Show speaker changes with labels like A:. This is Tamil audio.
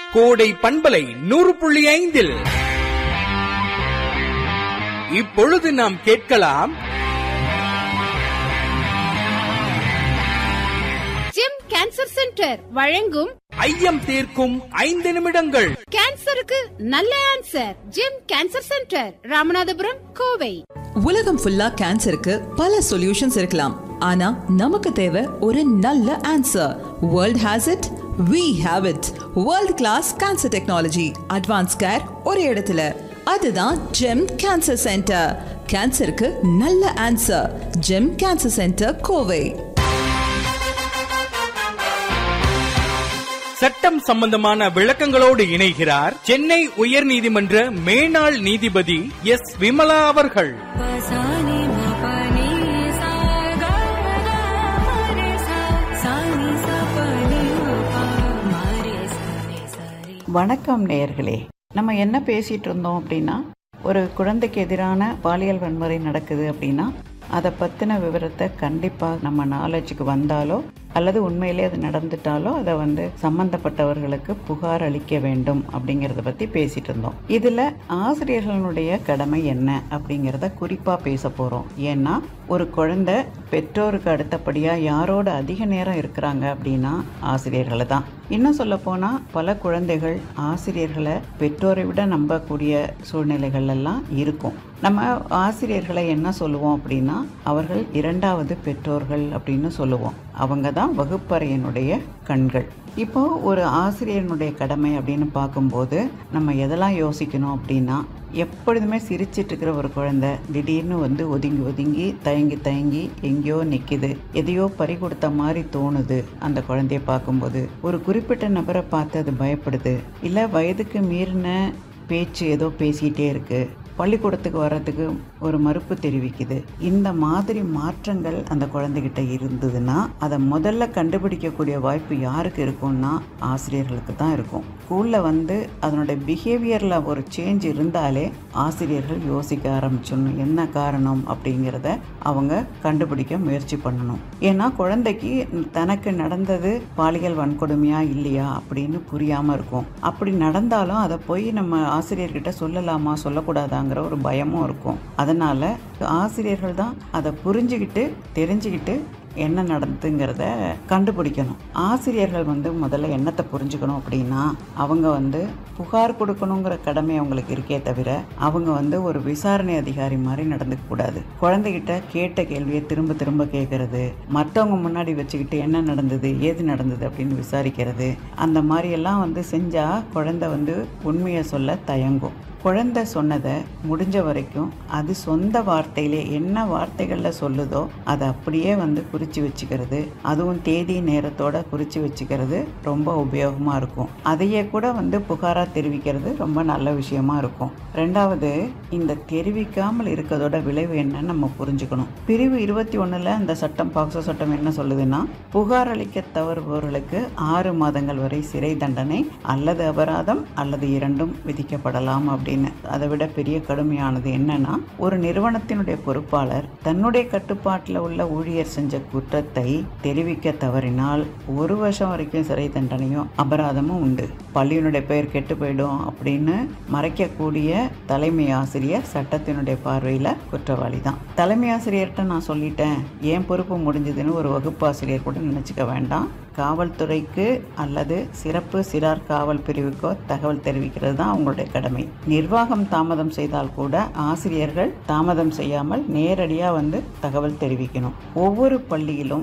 A: கோடை பண்பலை நூறு புள்ளி ஐந்தில் இப்பொழுது நாம் கேட்கலாம்
B: ஜெம் கேன்சர் சென்டர் வழங்கும்
A: ஐயம் தீர்க்கும் ஐந்து நிமிடங்கள்
B: கேன்சருக்கு நல்ல answer GeM cancer centre Ramanathapuram Kovai
C: உலகம் ஃபுல்லா கேன்சருக்கு பல சொல்யூஷன்ஸ் இருக்கலாம் ஆனா நமக்கு தேவை ஒரு நல்ல answer world has it we have it world class cancer technology advance care ஒரு இடத்துல அதுதான் ஜெம் கேன்சர் சென்டர் கேன்சருக்கு நல்ல answer GeM cancer centre Kovai
A: சட்டம் சம்பந்தமான விளக்கங்களோடு இணைகிறார் சென்னை உயர்நீதிமன்ற மேனாள் நீதிபதி எஸ் விமலா அவர்கள்
D: பசானி மபனி சாகா மரே சா சானி சபனி மபா மரே சரி சரி
E: வணக்கம் நேயர்களே நம்ம என்ன பேசிட்டு இருந்தோம் அப்படின்னா ஒரு குழந்தைக்கு எதிரான பாலியல் வன்முறை நடக்குது அப்படின்னா அதை பற்றின விவரத்தை கண்டிப்பாக நம்ம நாலேஜுக்கு வந்தாலோ அல்லது உண்மையிலே அது நடந்துட்டாலோ அதை வந்து சம்பந்தப்பட்டவர்களுக்கு புகார் அளிக்க வேண்டும் அப்படிங்கிறத பற்றி பேசிட்டு இருந்தோம் இதில் ஆசிரியர்களுடைய கடமை என்ன அப்படிங்கிறத குறிப்பாக பேச போகிறோம் ஏன்னா ஒரு குழந்தை பெற்றோருக்கு அடுத்தபடியாக யாரோட அதிக நேரம் இருக்கிறாங்க அப்படின்னா ஆசிரியர்களை தான் இன்னும் சொல்ல போனால் பல குழந்தைகள் ஆசிரியர்களை பெற்றோரை விட நம்பக்கூடிய சூழ்நிலைகள் எல்லாம் இருக்கும் நம்ம ஆசிரியர்களை என்ன சொல்லுவோம் அப்படின்னா அவர்கள் இரண்டாவது பெற்றோர்கள் அப்படின்னு சொல்லுவோம் அவங்க தான் வகுப்பறையினுடைய கண்கள் இப்போ ஒரு ஆசிரியனுடைய கடமை அப்படின்னு பார்க்கும்போது நம்ம எதெல்லாம் யோசிக்கணும் அப்படின்னா எப்பொழுதுமே சிரிச்சிட்டு இருக்கிற ஒரு குழந்தை திடீர்னு வந்து ஒதுங்கி ஒதுங்கி தயங்கி தயங்கி எங்கேயோ நிற்கிது எதையோ பறி கொடுத்த மாதிரி தோணுது அந்த குழந்தைய பார்க்கும்போது ஒரு குறிப்பிட்ட நபரை பார்த்து அது பயப்படுது இல்லை வயதுக்கு மீறின பேச்சு ஏதோ பேசிக்கிட்டே இருக்கு பள்ளிக்கூடத்துக்கு வர்றதுக்கு ஒரு மறுப்பு தெரிவிக்குது இந்த மாதிரி மாற்றங்கள் அந்த குழந்தைகிட்ட இருந்ததுன்னா அதை முதல்ல கண்டுபிடிக்கக்கூடிய வாய்ப்பு யாருக்கு இருக்கும்னா ஆசிரியர்களுக்கு தான் இருக்கும் ஸ்கூலில் வந்து அதனுடைய பிஹேவியரில் ஒரு சேஞ்ச் இருந்தாலே ஆசிரியர்கள் யோசிக்க ஆரம்பிச்சிடணும் என்ன காரணம் அப்படிங்கிறத அவங்க கண்டுபிடிக்க முயற்சி பண்ணணும் ஏன்னா குழந்தைக்கு தனக்கு நடந்தது பாலியல் வன்கொடுமையா இல்லையா அப்படின்னு புரியாமல் இருக்கும் அப்படி நடந்தாலும் அதை போய் நம்ம ஆசிரியர்கிட்ட சொல்லலாமா சொல்லக்கூடாதாங்கிற ஒரு பயமும் இருக்கும் அதனால் ஆசிரியர்கள் தான் அதை புரிஞ்சுக்கிட்டு தெரிஞ்சுக்கிட்டு என்ன நடந்துங்கிறத கண்டுபிடிக்கணும் ஆசிரியர்கள் வந்து முதல்ல என்னத்தை புரிஞ்சுக்கணும் அப்படின்னா அவங்க வந்து புகார் கொடுக்கணுங்கிற கடமை அவங்களுக்கு இருக்கே தவிர அவங்க வந்து ஒரு விசாரணை அதிகாரி மாதிரி நடந்துக்க கூடாது குழந்தைகிட்ட கேட்ட கேள்வியை திரும்ப திரும்ப கேட்கறது மற்றவங்க முன்னாடி வச்சுக்கிட்டு என்ன நடந்தது ஏது நடந்தது அப்படின்னு விசாரிக்கிறது அந்த மாதிரியெல்லாம் வந்து செஞ்சால் குழந்தை வந்து உண்மையை சொல்ல தயங்கும் குழந்தை சொன்னதை முடிஞ்ச வரைக்கும் அது சொந்த வார்த்தையிலே என்ன வார்த்தைகளில் சொல்லுதோ அதை அப்படியே வந்து குறித்து வச்சுக்கிறது அதுவும் தேதி நேரத்தோட குறித்து வச்சுக்கிறது ரொம்ப உபயோகமாக இருக்கும் அதையே கூட வந்து புகாராக தெரிவிக்கிறது ரொம்ப நல்ல விஷயமா இருக்கும் ரெண்டாவது இந்த தெரிவிக்காமல் இருக்கிறதோட விளைவு என்னன்னு நம்ம புரிஞ்சுக்கணும் பிரிவு இருபத்தி ஒன்றில் இந்த சட்டம் பாக்ஸோ சட்டம் என்ன சொல்லுதுன்னா புகார் அளிக்க தவறுபவர்களுக்கு ஆறு மாதங்கள் வரை சிறை தண்டனை அல்லது அபராதம் அல்லது இரண்டும் விதிக்கப்படலாம் அப்படின்னு அதை விட பெரிய கடுமையானது என்னன்னா ஒரு நிறுவனத்தினுடைய பொறுப்பாளர் தன்னுடைய கட்டுப்பாட்டில் உள்ள ஊழியர் செஞ்ச குற்றத்தை தெரிவிக்க தவறினால் ஒரு வருஷம் வரைக்கும் சிறை தண்டனையும் அபராதமும் உண்டு பள்ளியினுடைய பெயர் கெட்டு போயிடும் அப்படின்னு மறைக்கக்கூடிய தலைமை ஆசிரியர் சட்டத்தினுடைய பார்வையில் குற்றவாளி தான் தலைமை ஆசிரியர்கிட்ட நான் சொல்லிட்டேன் என் பொறுப்பு முடிஞ்சதுன்னு ஒரு வகுப்பு ஆசிரியர் கூட நினச்சிக்க வேண்டாம் காவல்துறைக்கு அல்லது சிறப்பு சிறார் காவல் பிரிவுக்கோ தகவல் தெரிவிக்கிறது தான் அவங்களுடைய கடமை நிர்வாகம் தாமதம் செய்தால் கூட ஆசிரியர்கள் தாமதம் செய்யாமல் நேரடியாக வந்து தகவல் தெரிவிக்கணும் ஒவ்வொரு பள்ளியிலும்